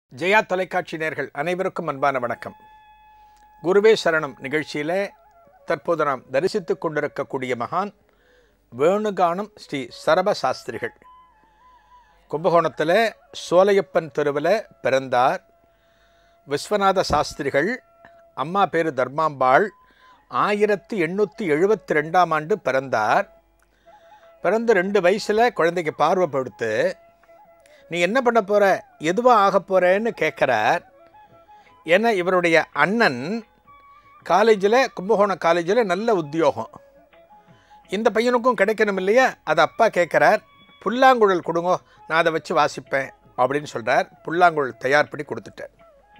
ஜெயா தொலைக்காட்சி நேர்கள் அனைவருக்கும் அன்பான வணக்கம் குருவே சரணம் நிகழ்ச்சியிலே தற்போது நாம் தரிசித்துக் கொண்டிருக்கக்கூடிய மகான் வேணுகானம் ஸ்ரீ சரப சாஸ்திரிகள் கும்பகோணத்தில் சோலையப்பன் தெருவில் பிறந்தார் விஸ்வநாத சாஸ்திரிகள் அம்மா பேர் தர்மாம்பாள் ஆயிரத்தி எண்ணூற்றி எழுபத்தி ரெண்டாம் ஆண்டு பிறந்தார் பிறந்து ரெண்டு வயசில் குழந்தைக்கு பார்வைப்படுத்து நீ என்ன பண்ண போகிற எதுவாக ஆக போகிறேன்னு கேட்குறார் ஏன்னா இவருடைய அண்ணன் காலேஜில் கும்பகோணம் காலேஜில் நல்ல உத்தியோகம் இந்த பையனுக்கும் கிடைக்கணும் இல்லையா அதை அப்பா கேட்குறார் புல்லாங்குழல் கொடுங்கோ நான் அதை வச்சு வாசிப்பேன் அப்படின்னு சொல்கிறார் புல்லாங்குழல் தயார் பண்ணி கொடுத்துட்டார்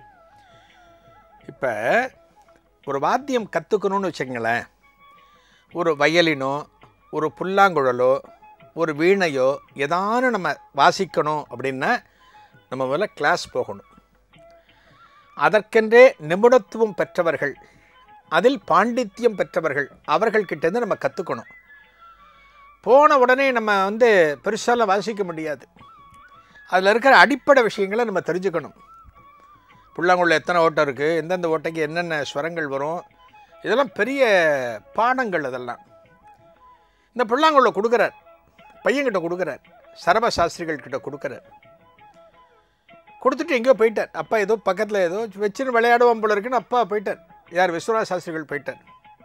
இப்போ ஒரு வாத்தியம் கற்றுக்கணும்னு வச்சுங்களேன் ஒரு வயலினோ ஒரு புல்லாங்குழலோ ஒரு வீணையோ ஏதானு நம்ம வாசிக்கணும் அப்படின்னா நம்ம முதல்ல கிளாஸ் போகணும் அதற்கென்றே நிபுணத்துவம் பெற்றவர்கள் அதில் பாண்டித்யம் பெற்றவர்கள் அவர்கள்கிட்டேருந்து நம்ம கற்றுக்கணும் போன உடனே நம்ம வந்து பெருசாலாம் வாசிக்க முடியாது அதில் இருக்கிற அடிப்படை விஷயங்களை நம்ம தெரிஞ்சுக்கணும் புல்லாங்குள்ள எத்தனை ஓட்டம் இருக்குது எந்தெந்த ஓட்டைக்கு என்னென்ன ஸ்வரங்கள் வரும் இதெல்லாம் பெரிய பாடங்கள் அதெல்லாம் இந்த புல்லாங்குள்ள கொடுக்குறார் பையன்கிட்ட கொடுக்குறார் சரப சாஸ்திரிகள் கிட்ட கொடுக்குறார் கொடுத்துட்டு எங்கேயோ போயிட்டார் அப்பா ஏதோ பக்கத்தில் ஏதோ வச்சுன்னு விளையாடுவோம் போல இருக்குன்னு அப்பா போயிட்டார் யார் விஸ்வநாத சாஸ்திரிகள் போயிட்டார்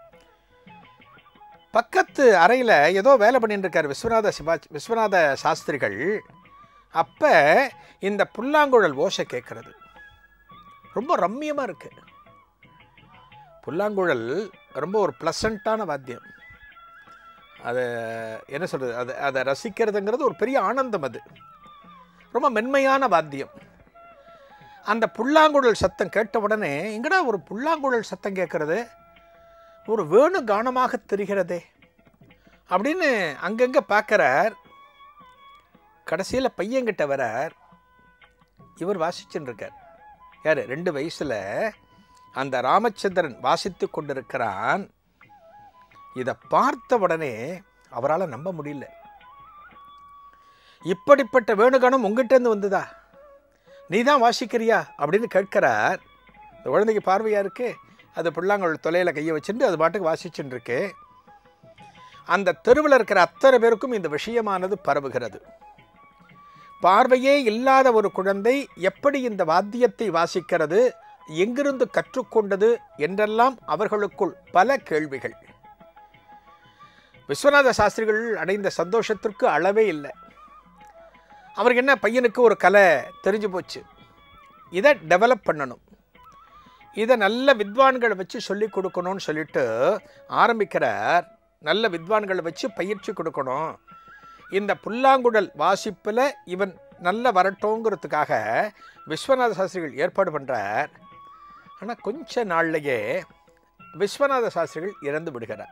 பக்கத்து அறையில் ஏதோ வேலை பண்ணிட்டு இருக்கார் விஸ்வநாத சிவா விஸ்வநாத சாஸ்திரிகள் அப்போ இந்த புல்லாங்குழல் ஓசை கேட்குறது ரொம்ப ரம்மியமாக இருக்கு புல்லாங்குழல் ரொம்ப ஒரு ப்ளசண்ட்டான வாத்தியம் அதை என்ன சொல்கிறது அதை அதை ரசிக்கிறதுங்கிறது ஒரு பெரிய ஆனந்தம் அது ரொம்ப மென்மையான வாத்தியம் அந்த புல்லாங்குழல் சத்தம் கேட்ட உடனே எங்கடா ஒரு புல்லாங்குழல் சத்தம் கேட்குறது ஒரு வேணு கானமாக தெரிகிறதே அப்படின்னு அங்கங்கே பார்க்குறார் கடைசியில் பையன்கிட்ட வரார் இவர் வாசிச்சுன்னு இருக்கார் யார் ரெண்டு வயசில் அந்த ராமச்சந்திரன் வாசித்து கொண்டிருக்கிறான் இதை பார்த்த உடனே அவரால் நம்ப முடியல இப்படிப்பட்ட வேணுகானம் உங்ககிட்டேருந்து வந்ததா நீ தான் வாசிக்கிறியா அப்படின்னு கேட்கிறார் இந்த குழந்தைக்கு பார்வையாக இருக்கு அது புல்லாங்குழல் தொலையில் கையை வச்சுட்டு அது பாட்டுக்கு வாசிச்சுட்டு இருக்கு அந்த தெருவில் இருக்கிற அத்தனை பேருக்கும் இந்த விஷயமானது பரவுகிறது பார்வையே இல்லாத ஒரு குழந்தை எப்படி இந்த வாத்தியத்தை வாசிக்கிறது எங்கிருந்து கற்றுக்கொண்டது என்றெல்லாம் அவர்களுக்குள் பல கேள்விகள் விஸ்வநாத சாஸ்திரிகள் அடைந்த சந்தோஷத்திற்கு அளவே இல்லை அவருக்கு என்ன பையனுக்கு ஒரு கலை தெரிஞ்சு போச்சு இதை டெவலப் பண்ணணும் இதை நல்ல வித்வான்களை வச்சு சொல்லி கொடுக்கணும்னு சொல்லிட்டு ஆரம்பிக்கிறார் நல்ல வித்வான்களை வச்சு பயிற்சி கொடுக்கணும் இந்த புல்லாங்குழல் வாசிப்பில் இவன் நல்ல வரட்டோங்கிறதுக்காக விஸ்வநாத சாஸ்திரிகள் ஏற்பாடு பண்ணுறார் ஆனால் கொஞ்ச நாள்லையே விஸ்வநாத சாஸ்திரிகள் இறந்து விடுகிறார்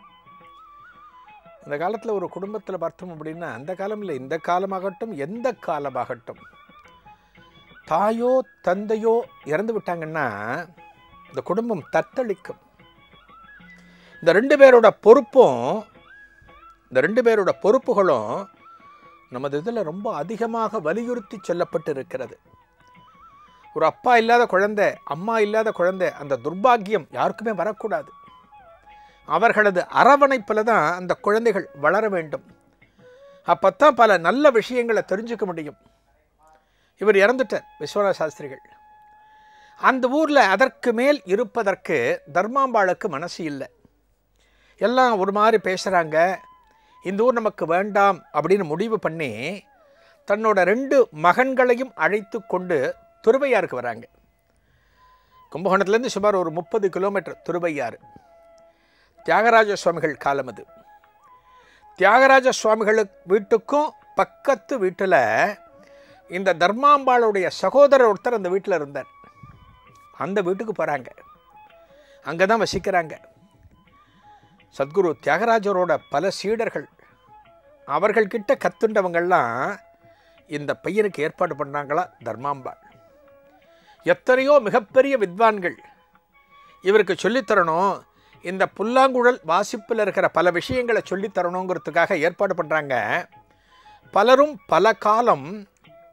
இந்த காலத்தில் ஒரு குடும்பத்தில் பார்த்தோம் அப்படின்னா அந்த காலம் இல்லை இந்த காலமாகட்டும் எந்த காலமாகட்டும் தாயோ தந்தையோ இறந்து விட்டாங்கன்னா இந்த குடும்பம் தத்தளிக்கும் இந்த ரெண்டு பேரோட பொறுப்பும் இந்த ரெண்டு பேரோட பொறுப்புகளும் நமது இதில் ரொம்ப அதிகமாக வலியுறுத்தி சொல்லப்பட்டு இருக்கிறது ஒரு அப்பா இல்லாத குழந்தை அம்மா இல்லாத குழந்தை அந்த துர்பாக்கியம் யாருக்குமே வரக்கூடாது அவர்களது அரவணைப்பில் தான் அந்த குழந்தைகள் வளர வேண்டும் அப்போத்தான் பல நல்ல விஷயங்களை தெரிஞ்சுக்க முடியும் இவர் இறந்துட்டார் விஸ்வநாத சாஸ்திரிகள் அந்த ஊரில் அதற்கு மேல் இருப்பதற்கு தர்மாம்பாளுக்கு மனசு இல்லை எல்லாம் ஒரு மாதிரி பேசுகிறாங்க இந்த ஊர் நமக்கு வேண்டாம் அப்படின்னு முடிவு பண்ணி தன்னோட ரெண்டு மகன்களையும் அழைத்து கொண்டு துருவையாருக்கு வராங்க கும்பகோணத்துலேருந்து சுமார் ஒரு முப்பது கிலோமீட்டர் துருவையாறு தியாகராஜ சுவாமிகள் காலம் அது தியாகராஜ சுவாமிகளுக்கு வீட்டுக்கும் பக்கத்து வீட்டில் இந்த தர்மாம்பாளுடைய சகோதரர் ஒருத்தர் அந்த வீட்டில் இருந்தார் அந்த வீட்டுக்கு போகிறாங்க அங்கே தான் வசிக்கிறாங்க சத்குரு தியாகராஜரோட பல சீடர்கள் அவர்கள்கிட்ட கத்துண்டவங்கள்லாம் இந்த பையனுக்கு ஏற்பாடு பண்ணாங்களா தர்மாம்பாள் எத்தனையோ மிகப்பெரிய வித்வான்கள் இவருக்கு சொல்லித்தரணும் இந்த புல்லாங்குழல் வாசிப்பில் இருக்கிற பல விஷயங்களை சொல்லித்தரணுங்கிறதுக்காக ஏற்பாடு பண்ணுறாங்க பலரும் பல காலம்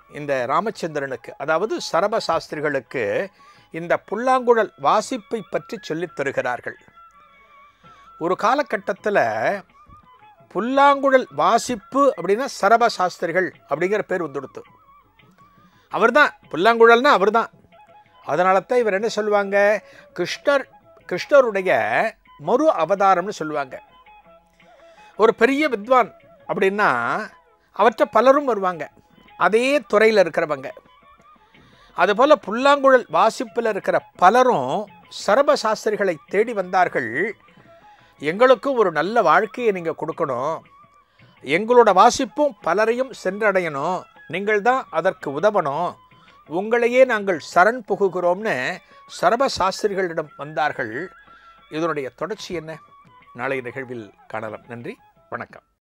இந்த ராமச்சந்திரனுக்கு அதாவது சரப சாஸ்திரிகளுக்கு இந்த புல்லாங்குழல் வாசிப்பை பற்றி சொல்லித் தருகிறார்கள் ஒரு காலகட்டத்தில் புல்லாங்குழல் வாசிப்பு அப்படின்னா சரப சாஸ்திரிகள் அப்படிங்கிற பேர் வந்துடுத்து அவர்தான் புல்லாங்குழல்னா அவர்தான் அதனால தான் இவர் என்ன சொல்லுவாங்க கிருஷ்ணர் கிருஷ்ணருடைய மறு அவதாரம்னு சொல்லுவாங்க ஒரு பெரிய வித்வான் அப்படின்னா அவற்றை பலரும் வருவாங்க அதே துறையில் இருக்கிறவங்க அதுபோல் புல்லாங்குழல் வாசிப்பில் இருக்கிற பலரும் சரப சாஸ்திரிகளை தேடி வந்தார்கள் எங்களுக்கும் ஒரு நல்ல வாழ்க்கையை நீங்கள் கொடுக்கணும் எங்களோட வாசிப்பும் பலரையும் சென்றடையணும் நீங்கள் தான் அதற்கு உதவணும் உங்களையே நாங்கள் சரண் புகுகிறோம்னு சரப சாஸ்திரிகளிடம் வந்தார்கள் இதனுடைய தொடர்ச்சி என்ன நாளைய நிகழ்வில் காணலாம் நன்றி வணக்கம்